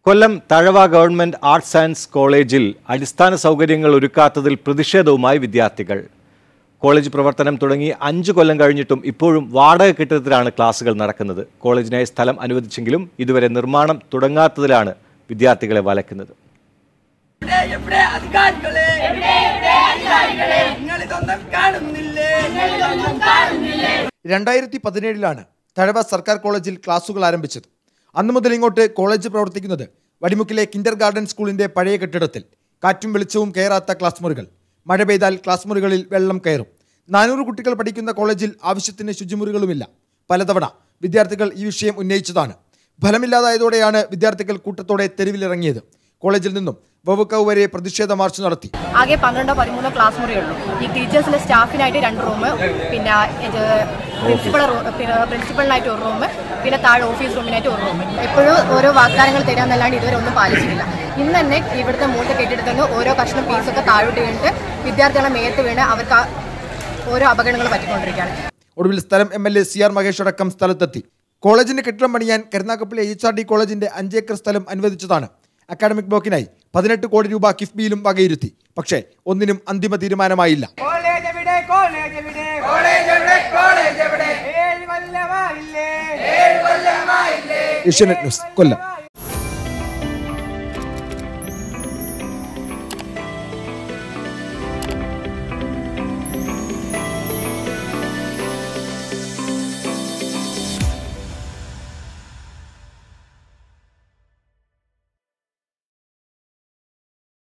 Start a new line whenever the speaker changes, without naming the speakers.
കൊല്ലം Thazhava government arts science കോളേജിൽ അടിസ്ഥാന സൗകര്യങ്ങൾ ഒരുക്കാത്തതിൽ പ്രതിഷേധവുമായി വിദ്യാർത്ഥികൾ കോളേജ് പ്രവർത്തനം തുടങ്ങി അഞ്ചു കൊല്ലം കഴിഞ്ഞിട്ടും ഇപ്പോഴും വാടക കെട്ടിടത്തിലാണ് ക്ലാസുകൾ നടക്കുന്നത് കോളേജിനായി സ്ഥലം അനുവദിച്ചെങ്കിലും ഇതുവരെ നിർമ്മാണം തുടങ്ങാത്തതിലാണ് വിദ്യാർത്ഥികളെ വലക്കുന്നത്
എവിടെ എവിടെ അധികാരികളെ നിങ്ങളിതൊന്നും കാണുന്നില്ലേ
രണ്ടായിരത്തി പതിനേഴിലാണ് തഴവ സർക്കാർ കോളേജിൽ ക്ലാസുകൾ ആരംഭിച്ചത് അന്നു മുതൽ ഇങ്ങോട്ട് കോളേജ് പ്രവർത്തിക്കുന്നത് വടിമുക്കിലെ കിൻഡർ ഗാർഡൻ സ്കൂളിന്റെ പഴയ കെട്ടിടത്തിൽ കാറ്റും വെളിച്ചവും കയറാത്ത ക്ലാസ് മുറികൾ മഴ പെയ്താൽ ക്ലാസ് മുറികളിൽ വെള്ളം കയറും നാനൂറ് കുട്ടികൾ പഠിക്കുന്ന കോളേജിൽ ആവശ്യത്തിന് ശുചിമുറികളുമില്ല പലതവണ വിദ്യാർത്ഥികൾ ഈ വിഷയം ഉന്നയിച്ചതാണ് ഫലമില്ലാതായതോടെയാണ് വിദ്യാർത്ഥികൾ കൂട്ടത്തോടെ തെരുവിലിറങ്ങിയത് കോളേജിൽ നിന്നും വവുക്കവ് വരെ പ്രതിഷേധ മാർച്ച് നടത്തി
ആകെ പന്ത്രണ്ടോ പതിമൂന്നോ ക്ലാസ് മുറിയുള്ളൂ ഈ ടീച്ചേഴ്സിലെ സ്റ്റാഫിനായിട്ട് രണ്ട് റൂം പിന്നെ ഇത് പ്രിൻസിപ്പൾ പിന്നെ പ്രിൻസിപ്പളിനായിട്ട് ഒരു റൂം പിന്നെ താഴെ ഓഫീസ് റൂമിനായിട്ട് ഒരു റൂം എപ്പോഴും ഓരോ വാഗ്ദാനങ്ങൾ തരാമെന്നല്ലാണ്ട് ഇതുവരെ ഒന്നും പാലിച്ചിട്ടില്ല ഇന്ന് തന്നെ ഇവിടുത്തെ മൂത്ത കെട്ടിടത്തിൽ നിന്ന് ഓരോ കഷ്ണം പീസൊക്കെ താഴോട്ട് വീണിട്ട് വിദ്യാർത്ഥികളെ മേത്ത് വീണ് അവർക്ക് ആ ഓരോ അപകടങ്ങൾ പറ്റിക്കൊണ്ടിരിക്കുകയാണ്
ഒടുവിൽ സ്ഥലം M L A C R Mahesh അടക്കം സ്ഥലത്തെത്തി കോളേജിന്റെ കെട്ടിടം പണിയാൻ കരുനാഗപ്പള്ളി എച്ച് ആർ ഡി കോളേജിന്റെ അഞ്ചേക്കർ സ്ഥലം അനുവദിച്ചതാണ് അക്കാഡമിക് ബ്ലോക്കിനായി പതിനെട്ട് കോടി രൂപ കിഫ്ബിയിലും വകയിരുത്തി പക്ഷേ ഒന്നിനും അന്തിമ തീരുമാനമായില്ല
കോളേജ് എവിടെ കോളേജ് എവിടെ കോളേജ് എവിടെ കോളേജ് എവിടെ ഏഴ് കൊല്ലമായില്ലേ ഏഴ് കൊല്ലമായില്ലേ
ഏഷ്യാനെറ്റ് ന്യൂസ് കൊല്ലം